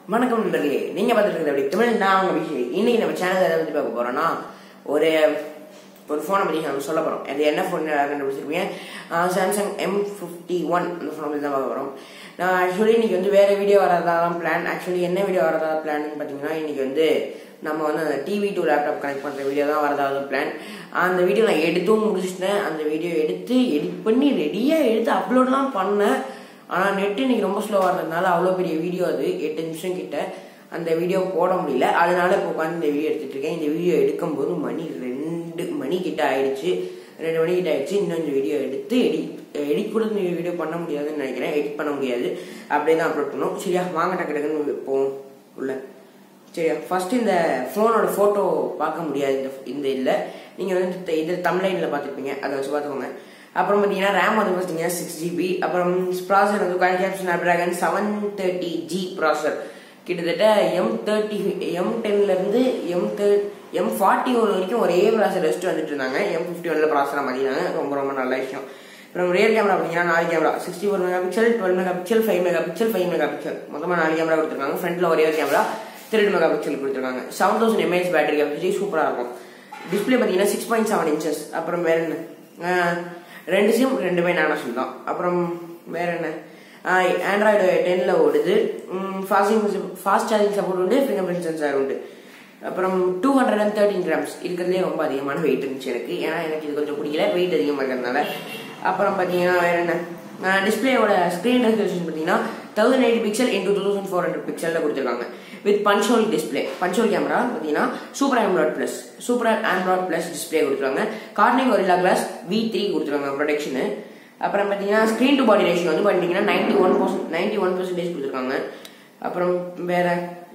வணக்கம் நண்பர்களே நீங்க பார்த்துட்டு இருக்கிறது அப்படி தமிழ் நான் உங்க விஷயம் இன்னைக்கு நம்ம சேனல் எதை பத்தி பார்க்க போறோம்னா ஒரு ஒரு ஃபோனை பத்தி நம்ம சொல்ல போறோம் அது என்ன ஃபோன் கண்டுபிடிச்சிருப்பீங்க சாம்சங் எம் ஃபிஃப்டி ஒன் அந்த ஃபோனை பத்தி தான் பார்க்க போறோம் நான் ஆக்சுவலி இன்னைக்கு வந்து வேற வீடியோ வரதா தான் பிளான் ஆக்சுவலி என்ன வீடியோ வரதா பிளான் பார்த்தீங்கன்னா இன்னைக்கு வந்து நம்ம வந்து அந்த டிவி டு லேப்டாப் கனெக்ட் பண்ணுற வீடியோ தான் வரதாவது பிளான் அந்த வீடியோ நான் எடுத்தும் முடிச்சிட்டேன் அந்த வீடியோ எடுத்து எடிட் பண்ணி ரெடியாக எடுத்து அப்லோட்லாம் பண்ணேன் ஆனால் நெட் இன்னைக்கு ரொம்ப ஸ்லோவாக இருந்ததுனால அவ்வளோ பெரிய வீடியோ அது எட்டு நிமிஷம் கிட்ட அந்த வீடியோ போட முடியல அதனால இப்போ உட்காந்து இந்த வீடியோ எடுத்துட்டு இருக்கேன் இந்த வீடியோ எடுக்கும்போது மணி ரெண்டு மணி கிட்ட ஆயிடுச்சு ரெண்டு மணி கிட்ட ஆயிடுச்சு இன்னும் இந்த வீடியோ எடுத்து எடிட் எடிட் கூட இந்த வீடியோ பண்ண முடியாதுன்னு நினைக்கிறேன் எடிட் பண்ண முடியாது அப்படியே தான் அப்லோட் பண்ணும் சரியா வாங்க டக்கு டக்குன்னு போவோம் உள்ள சரியா ஃபர்ஸ்ட் இந்த ஃபோனோட ஃபோட்டோ பார்க்க முடியாது இந்த இந்த இதில் நீங்கள் வந்து இந்த- இது தமிழ்லைனில் பார்த்துருப்பீங்க அதை வச்சு பார்த்துக்கோங்க அப்புறம் பார்த்தீங்கன்னா ரேம் வந்து பார்த்தீங்கன்னா சிக்ஸ் ஜிபி அப்புறம் ப்ராசர் வந்து quality Snapdragon seven thirty G processor கிட்டத்தட்ட எம் தேர்ட்டி எம் டென்லேருந்து M thirty M forty one வரைக்கும் ஒரே ப்ராசர் வச்சுட்டு வந்துட்டு இருந்தாங்க எம் ஃபிஃப்டி ஒன்ல ப்ராசரை மாற்றினாங்க ரொம்ப ரொம்ப நல்ல விஷயம் அப்புறம் ரியர் கேமரா பார்த்தீங்கன்னா நாலு camera sixty four megapixel twelve megapixel five megapixel five megapixel மொத்தமாக நாலு கேமரா கொடுத்துருக்காங்க ஃப்ரண்ட்ல ஒரே ஒரு கேமரா த்ரீ மெகா பிக்சல் கொடுத்துருக்காங்க seven thousand mAh battery capacity சூப்பராக இருக்கும் டிஸ்பிளே பார்த்தீங்கன்னா சிக்ஸ் பாயிண்ட் செவன் இன்ச்சஸ் அப்புறம் வேற என்ன ஆஹ் ரெண்டு சிம் ரெண்டுமே நானோ சிம் தான் அப்புறம் வேற என்ன ஆண்ட்ராய்டு டென்னில் ஓடுது ஃபாஸ்டிங் ஃபாஸ்ட் சார்ஜிங் சப்போர்ட் உண்டு ஃபிங்கர் பிரிண்ட் சென்சார் உண்டு அப்புறம் two hundred and thirteen grams இருக்கிறதுலே ரொம்ப அதிகமான வெயிட் இருந்துச்சு எனக்கு ஏன்னா எனக்கு இது கொஞ்சம் பிடிக்கல வெயிட் அதிகமாக இருக்கிறதுனால அப்புறம் பார்த்தீங்கன்னா வேற என்ன டிஸ்பிளேயோட ஸ்க்ரீன் ரெசல்யூஷன் பார்த்தீங்கன்னா thousand eighty pixel into two thousand four hundred பிக்சலில் கொடுத்துருக்காங்க with punch hole display punch hole camera பார்த்தீங்கன்னா super android plus super android plus display கொடுத்துருக்காங்க Corning Gorilla glass V three கொடுத்துருக்காங்க ப்ரொடெக்ஷனு அப்புறம் பார்த்தீங்கன்னா ஸ்க்ரீன் டு பாடி ரேஷியோ வந்து பார்த்தீங்கன்னா ninety one percent ninety one percentage கொடுத்துருக்காங்க அப்புறம் வேற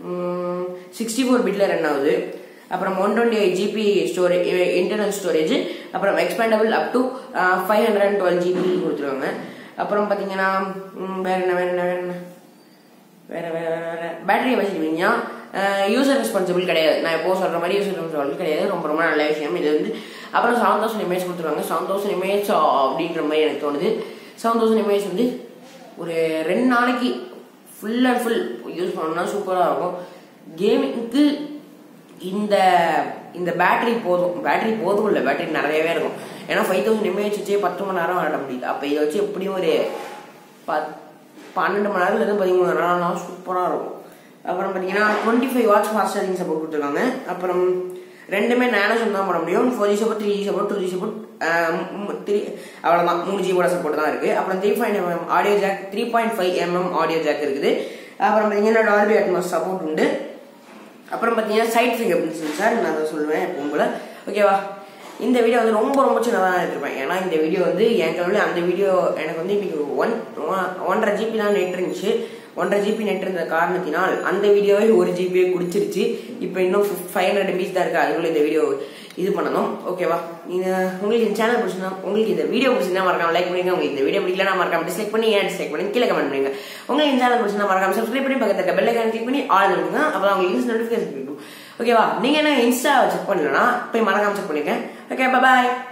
சிக்ஸ்டி ஃபோர் பிட்ல ரன் ஆகுது அப்புறம் one twenty eight GB storage internal storage அப்புறம் expandable up to five hundred and twelve GB கொடுத்துருவாங்க அப்புறம் பார்த்தீங்கன்னா ம், வேற என்ன வேற என்ன வேற என்ன வேற வேற வேற வேற பேட்டரி வச்சுருவீங்கன்னா யூசர் ரெஸ்பான்சிபிள் கிடையாது நான் எப்போ சொல்ற மாதிரி யூசர் ரெஸ்பான்சிபிள் கிடையாது ரொம்ப ரொம்ப நல்ல விஷயம் இது வந்து அப்புறம் செவன் தௌசண்ட் எம்ஏஹெச் கொடுத்துருவாங்க செவன் தௌசண்ட் எம்ஏஹெச் அப்படின்ற மாதிரி எனக்கு தோணுது செவன் தௌசண்ட் எம்ஏஹெச் வந்து ஒரு ரெண்டு நாளைக்கு ஃபுல் அண்ட் ஃபுல் யூஸ் பண்ணோம்னா சூப்பராக இருக்கும் கேமிங்க்கு இந்த இந்த பேட்டரி போதும் பேட்டரி போதும் இல்லை பேட்டரி நிறையவே இருக்கும் ஏன்னா ஃபைவ் தௌசண்ட் எம்ஏஹெச் வச்சே பத்து மணி நேரம் விளையாட முடியுது அப்போ இதை வச்சு எப்படியும் ஒரு பத் பன்னெண்டு மணி நேரத்துல இருந்து பதிமூணு மணி நேரம் சூப்பராக இருக்கும் அப்புறம் பார்த்தீங்கன்னா twenty five watts fast charging support கொடுத்துருக்காங்க அப்புறம் ரெண்டுமே நேனோ சிம் தான் போட முடியும் four G support three G support two G support three அவ்வளோதான் மூணு ஜிபோட சப்போர்ட் தான் இருக்குது அப்புறம் three point mm audio jack three point five mm audio jack இருக்குது அப்புறம் பார்த்தீங்கன்னா டால்பி அட்மாஸ் சப்போர்ட் உண்டு அப்புறம் பார்த்தீங்கன்னா சைட் ஃபிங்கர் பிரிண்ட் சென்சார் நான் அதை சொல்லுவேன் எப்பவும் போல ஓகேவா இந்த வீடியோ வந்து ரொம்ப ரொம்ப சின்னதாக எடுத்திருப்பேன் ஏன்னா இந்த வீடியோ வந்து என் கலவில் அந்த வீடியோ எனக்கு வந்து இன்னைக்கு ஒன் ஒன்றரை ஜிபி தான் நெட் இருந்துச்சு ஒன்றரை ஜிபி நெட் இருந்த காரணத்தினால் அந்த வீடியோவே ஒரு ஜிபியே குடிச்சிருச்சு இப்போ இன்னும் ஃபைவ் ஹண்ட்ரட் எம்பிஸ் தான் இருக்கு அதுக்குள்ள இந்த வீடியோ இது பண்ணணும் ஓகேவா நீங்க உங்களுக்கு இந்த சேனல் பிடிச்சிருந்தா உங்களுக்கு இந்த வீடியோ பிடிச்சிருந்தா மறக்காம லைக் பண்ணுங்க உங்களுக்கு இந்த வீடியோ பிடிக்கலனா மறக்காம டிஸ்லைக் பண்ணி ஏன் டிஸ்லைக் பண்ணி கீழே கமெண்ட் பண்ணுங்க உங்களுக்கு இந்த சேனல் பிடிச்சிருந்தா மறக்காம சப்ஸ்கிரைப் பண்ணி பக்கத்துல இருக்க பெல் ஐக்கான் கிளிக் பண்ணி ஆல் இருக்குங்க அப்பதான் உங்களுக்கு இன்ஸ்ட் நோட்டிஃபிகேஷன் கிடைக்கும் ஓகேவா நீங்க என்ன இன்ஸ்டா செக் பண்ணலனா போய் மறக்காம செக் பண்ணிருக்கேன் ஓகே பாய்